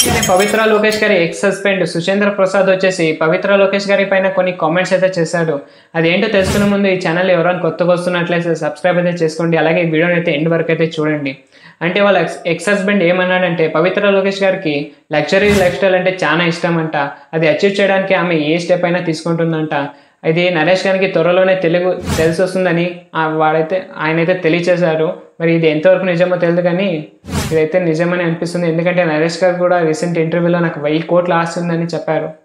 అయితే పవిత్ర లోకేష్ గారి ex husband Suchendra Prasad వచ్చేసి పవిత్ర లోకేష్ గారి పైన కొన్ని కామెంట్స్ అయితే చేశాడు అదేంటో తెలుసుకునే ముందు ఈ ఛానల్ ఎవరైనా కొత్తగా వస్తున్నట్లయితే సబ్స్క్రైబ్ అయితే చేసుకోండి అలాగే ఈ వీడియోని అయితే ఎండ్ వరకు అయితే చూడండి అంటే వాళ్ళ ఎక్స్ ఎక్స్ హస్బెండ్ ఏమన్నాడంటే పవిత్ర లోకేష్ గారికి లగ్జరీ లైఫ్ స్టైల్ అంటే చాలా ఇష్టం అంట అది అచీవ్ చేయడానికి ఆమె ఏ స్టెప్ అయినా తీసుకుంటుందంట ఇది నరేష్ గారికి త్వరలోనే తెలుగు తెలిసి వస్తుందని ఆ వాడైతే ఆయన అయితే తెలియచేశారు మరి ఇది ఎంతవరకు నిజమో తెలియదు కానీ ఇదైతే నిజమని అనిపిస్తుంది ఎందుకంటే నరేష్ గారు కూడా రీసెంట్ ఇంటర్వ్యూలో నాకు వెయ్యి కోట్ల ఆస్తి ఉందని చెప్పారు